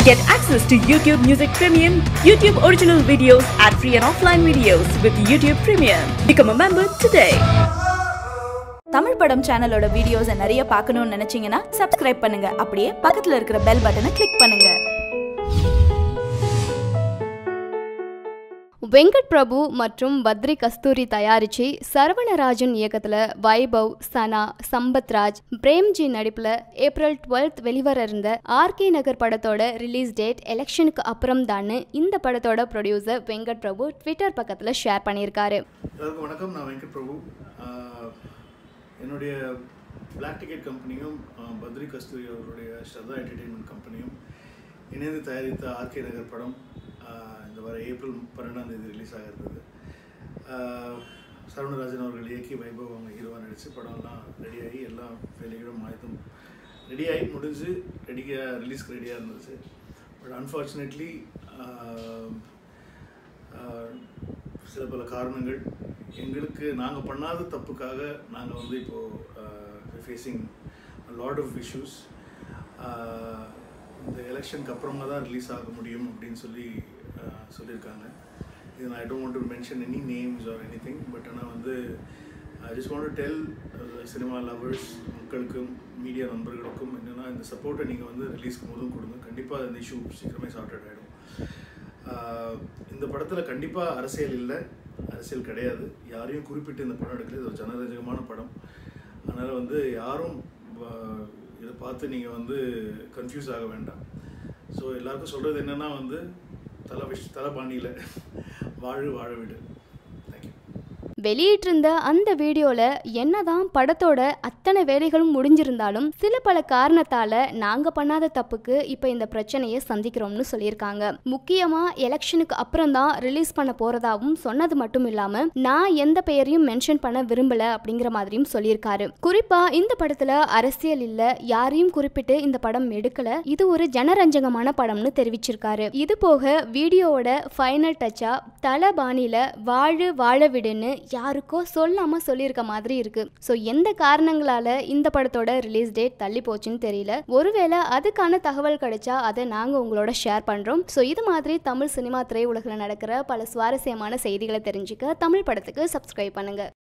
Get access to YouTube Music Premium, YouTube original videos, ad free and offline videos with YouTube Premium. Become a member today. Tamil படம் சேனலோட வீடியோஸை நிறைய பார்க்கணும்னு நினைச்சீங்கன்னா subscribe பண்ணுங்க அப்படியே பக்கத்துல இருக்கிற பெல் பட்டனை கிளிக் பண்ணுங்க வெங்கட் பிரபு மற்றும் பத்ரி கஸ்தூரி தயாரிச்சு சரவணராஜன் இயக்கத்துல வைபவ் சனா சம்பத்ராஜ் பிரேம்ஜி நடிப்புல ஏப்ரல் டுவெல்த் வெளிவர இருந்த ஆர்கே நகர் படத்தோட ரிலீஸ் டேட் எலெக்ஷனுக்கு அப்புறம் தான் இந்த படத்தோட ப்ரொடியூசர் வெங்கட் பிரபு ட்விட்டர் பக்கத்துல ஷேர் பண்ணியிருக்காரு எல்லாருக்கும் வணக்கம் நான் வெங்கட் பிரபு ஆஹ் என்னுடைய பிளாக் டிக்கெட் கம்பெனியும் ஆஹ் பத்ரி கஸ்தூரி அவருடைய ஸ்ரதா என்டர்டெயின்மெண்ட் கம்பெனியும் இணைந்து தயாரித்த ஆர்கே நகர் படம் ஆஹ் இந்த வர ஏப்ரல் பன்னெண்டாம் தேதி ரிலீஸ் ஆக இருந்தது ஆஹ் சரவணராஜன் அவர்கள் இயக்கி வைபவ் அவங்க ஹீரோவாக நடித்து படம்லாம் ரெடியாகி எல்லா வேலைகளும் ஆயுதம் ரெடியாகி முடிஞ்சு ரெடியாக ரிலீஸ்க்கு ரெடியாக இருந்துச்சு பட் அன்ஃபார்ச்சுனேட்லி ஆஹ் சில பல காரணங்கள் எங்களுக்கு நாங்கள் பண்ணாத தப்புக்காக நாங்கள் வந்து இப்போது ஃபேஸிங் லாட் ஆஃப் இஷ்யூஸ் இந்த எலெக்ஷனுக்கு அப்புறமா தான் ரிலீஸ் ஆக முடியும் அப்படின்னு சொல்லி ஆஹ் சொல்லியிருக்காங்க இது I don't want to mention any names or anything but ஆனால் வந்து I just want to tell cinema lovers மக்களுக்கும் மீடியா நண்பர்களுக்கும் என்னென்னா இந்த சப்போர்ட்டை நீங்கள் வந்து ரிலீஸ்க்கு போதும் கொடுங்க கண்டிப்பாக இந்த இஷ்யூ சீக்கிரமே சார்ட் ஆகிடும் ஆஹ் இந்த படத்தில் கண்டிப்பாக அரசியல் இல்லை அரசியல் கிடையாது யாரையும் குறிப்பிட்டு இந்த படம் எடுக்கல இது ஒரு ஜனரஞ்சகமான படம் அதனால் வந்து யாரும் ஆஹ் இதை பார்த்து நீங்கள் வந்து கன்ஃபியூஸ் ஆக வேண்டாம் ஸோ எல்லாருக்கும் சொல்கிறது என்னென்னா வந்து தலை விஷ் தலை பாணியில் வாழு வாழ விடு தேங்க்யூ வெளியிட்டிருந்த அந்த வீடியோல என்னதான் படத்தோட அத்தனை வேலைகளும் முடிஞ்சிருந்தாலும் சில பல காரணத்தால நாங்க பண்ணாத தப்புக்கு இப்ப இந்த பிரச்சனையை சந்திக்கிறோம்னு சொல்லியிருக்காங்க முக்கியமா எலெக்ஷனுக்கு அப்புறம் தான் ரிலீஸ் பண்ண போறதாவும் சொன்னது மட்டும் இல்லாம நான் எந்த பெயரையும் மென்ஷன் பண்ண விரும்பல அப்படிங்கிற மாதிரியும் சொல்லியிருக்காரு குறிப்பா இந்த படத்துல அரசியல் இல்ல யாரையும் குறிப்பிட்டு இந்த படம் எடுக்கல இது ஒரு ஜனரஞ்சகமான படம்னு தெரிவிச்சிருக்காரு இது போக வீடியோவோட ஃபைனல் டச்சா தல பாணியில வாழு வாழ விடுன்னு யாருக்கோ சொல்லாம சொல்லியிருக்க மாதிரி இருக்கு ஸோ எந்த காரணங்களால இந்த படத்தோட ரிலீஸ் டேட் தள்ளி போச்சுன்னு தெரியல ஒருவேளை அதுக்கான தகவல் கிடைச்சா அதை நாங்க உங்களோட ஷேர் பண்றோம் ஸோ இது மாதிரி தமிழ் சினிமா திரையுலகில் நடக்கிற பல சுவாரஸ்யமான செய்திகளை தெரிஞ்சுக்க தமிழ் படத்துக்கு சப்ஸ்கிரைப் பண்ணுங்க